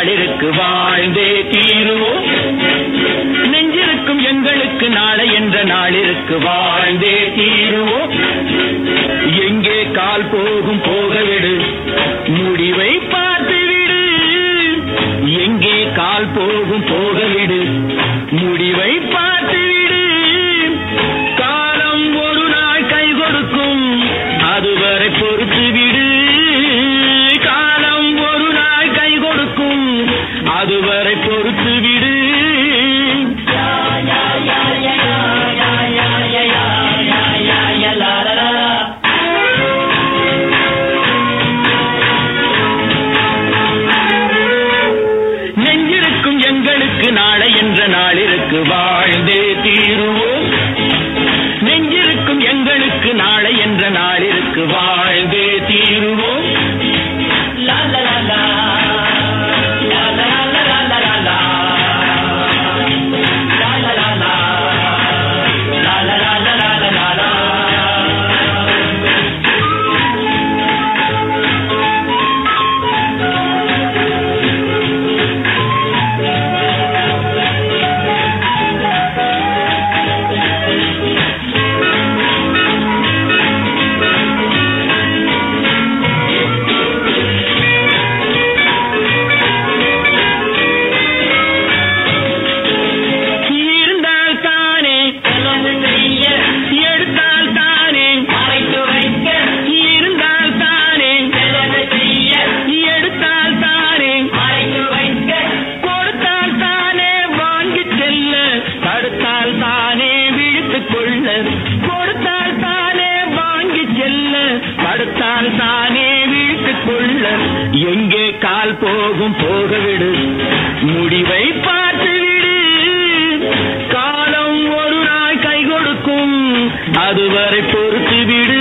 நாளிற்கு வாழ்ந்தே தீருவோம் நெஞ்சிருக்கும் எங்களுக்கு நாளை என்ற நாளிற்கு வாழ்ந்தே தீருவோம் எங்கே கால் போகும் போகவிடு முடிவை பார்த்து விடு எங்கே கால் போகும் போகவிடு முடிவை பார்த்து விடு காலம் ஒரு நாள் கை கொடுக்கும் அதுவரை பொறுத்து விடு காலம் ஒரு நாள் கை கொடுக்கும் அதுவரை பொறுத்து விடு நெஞ்சிருக்கும் எங்களுக்கு நாளை என்ற நாளிற்கு வாழ்ந்தே தீருவோம் நெஞ்சிருக்கும் எங்களுக்கு நாளை என்ற நாளிற்கு வாழ்ந்தே தீருவோம் லா, லா, லா, லா. லா, லா, லா, லா, லா, லா, லா. லா, லா, லா, லா. லா, லா, லா, லா, லா, லா, லா, லா. இருந்தால் தானே எடுத்தால் தானே இருந்தால் தானே எடுத்தால் தானே கொடுத்தால் தானே வாங்கிச் செல்ல தடுத்தால் தானே விழித்துக் கொள்ள கொடுத்தால் தானே வாங்கிச் செல்ல தடுத்தால் தானே விழித்துக் கொள்ள எங்கே கால் போகும் போகவிடு முடிவை பார்த்து விடு காலம் ஒரு நாள் கை கொடுக்கும் அதுவரை பொறுத்து விடு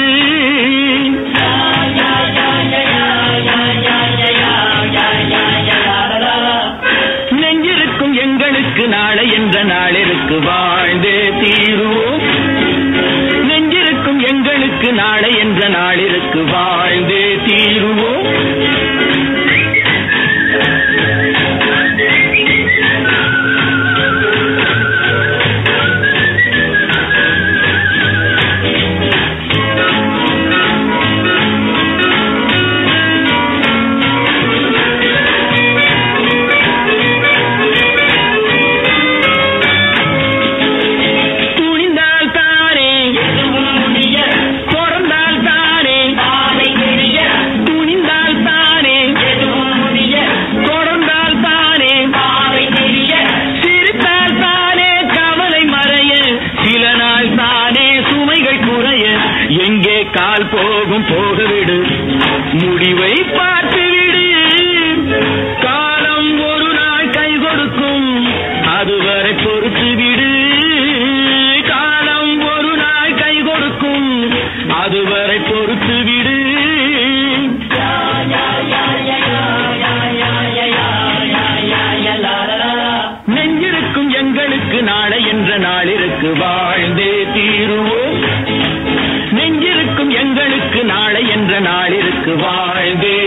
நெஞ்சிருக்கும் எங்களுக்கு நாளை என்ற நாளிற்கு வாழ்ந்தே தீருவோம் நெஞ்சிருக்கும் எங்களுக்கு நாளை என்ற நாளிற்கு வாழ்ந்தே தீருவோம் துணிந்தால் தானே பிறந்தால் தானே துணிந்தால் தானே தொடர்ந்தால் தானே சிரித்தால் தானே கவலை மறைய சில நாள் தானே சுமைகள் குறைய எங்கே கால் போகும் போகவிடு முடிவை பார்த்து விடு காலம் ஒரு நாள் கை கொடுக்கும் அதுவரை பொறுத்து விடு காலம் ஒரு நாள் கை கொடுக்கும் அதுவரை பொறுத்து விடு நெஞ்சிருக்கும் எங்களுக்கு நாளை என்ற நாளிற்கு வாழ்ந்தே தீருவோம் நெஞ்சிருக்கும் எங்களுக்கு நாளை என்ற நாளிற்கு வாழ்ந்தே